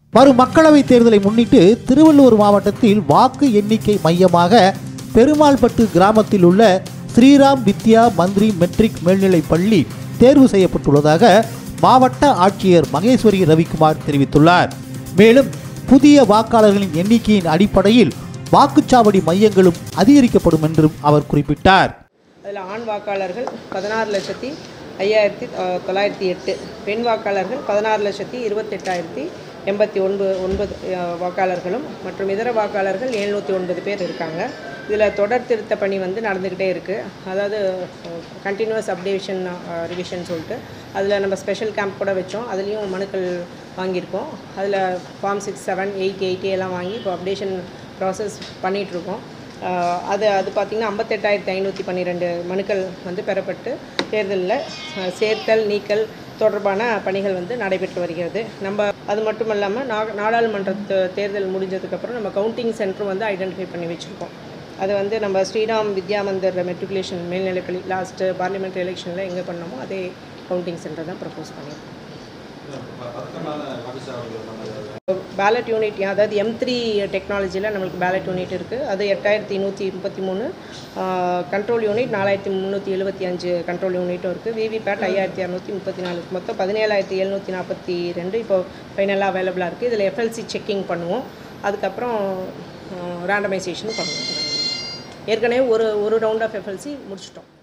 வரும் மக்களவைத் தேர்தலை முன்னிட்டு திருவள்ளூர் மாவட்டத்தில் வாக்கு எண்ணிக்கை மையமாக பெருமாள்பட்டு கிராமத்தில் உள்ள ஸ்ரீராம் வித்யா மந்திரி மெட்ரிக் மேல்நிலைப் பள்ளி தேர்வு செய்யப்பட்டுள்ளதாக மாவட்ட ஆட்சியர் மகேஸ்வரி ரவிக்குமார் தெரிவித்துள்ளார் மேலும் புதிய வாக்காளர்களின் எண்ணிக்கையின் அடிப்படையில் வாக்குச்சாவடி மையங்களும் அதிகரிக்கப்படும் என்றும் அவர் குறிப்பிட்டார் அதில் ஆண் வாக்காளர்கள் பதினாறு லட்சத்தி ஐயாயிரத்தி அஹ், தொள்ளாயிரத்தி எட்டு பெண் வாக்காளர்கள் பதினாறு லட்சத்தி இருபத்தெட்டாயிரத்தி எண்பத்தி ஒன்பது ஒன்பது அஹ், வாக்காளர்களும் மற்றும் இதர வாக்காளர்கள் எழுநூற்றி ஒன்பது பேர் இருக்காங்க இதில் தொடர் திருத்த பணி வந்து நடந்துக்கிட்டே இருக்குது அதாவது கண்டினியூஸ் அப்டேஷன் ரிவிஷன் சொல்லிட்டு அதில் நம்ம ஸ்பெஷல் கேம்ப் கூட வச்சோம் அதுலேயும் மனுக்கள் வாங்கியிருக்கோம் அதில் form six seven eight eight எல்லாம் வாங்கி இப்போ அப்டேஷன் ப்ராசஸ் பண்ணிகிட்ருக்கோம் ஆஹ் அது அது பார்த்திங்கன்னா ஐம்பத்தெட்டாயிரத்தி ஐநூற்றி பன்னிரெண்டு மனுக்கள் வந்து பெறப்பட்டு தேர்தலில் ஆஹ் சேர்த்தல் நீக்கல் தொடர்பான பணிகள் வந்து நடைபெற்று வருகிறது நம்ம அது மட்டும் இல்லாமல் நா நாடாளுமன்ற தே- தேர்தல் முடிஞ்சதுக்கப்புறம் நம்ம கவுண்டிங் சென்டரும் வந்து ஐடென்டிஃபை பண்ணி வச்சுருக்கோம் அது வந்து நம்ம ஸ்ரீராம் வித்யா மந்திர் மெட்ரிகுலேஷன் மேல்நிலைப்பள்ளி லாஸ்ட்டு பார்லிமெண்ட் எலெக்ஷனில் எங்கே பண்ணோமோ அதே கவுண்டிங் சென்டர் தான் ப்ரப்போஸ் பண்ணியிருக்கோம் பேலட் யூனிட் அதாவது எம் த்ரீ டெக்னாலஜியில் நம்மளுக்கு பேலட் யூனிட் இருக்குது அது எட்டாயிரத்தி நூற்றி முப்பத்தி மூணு கண்ட்ரோல் யூனிட் நாலாயிரத்தி முந்நூற்றி எழுபத்தி அஞ்சு கண்ட்ரோல் யூனிட்டும் இருக்குது விவிபேட் ஐயாயிரத்தி இரநூத்தி முப்பத்தி நாலு மொத்தம் பதினேழாயிரத்தி எழுநூற்றி நாற்பத்தி ரெண்டு இப்போ ஃபைனலாக அவைலபிளாக இருக்குது இதில் எஃப்எல்சி செக்கிங் பண்ணுவோம் அதுக்கப்புறம் ரேண்டமைசேஷன் பண்ணுவோம் ஏற்கனவே ஒரு ஒரு ரவுண்ட் ஆஃப் எஃப்எல்சி முடிச்சிட்டோம்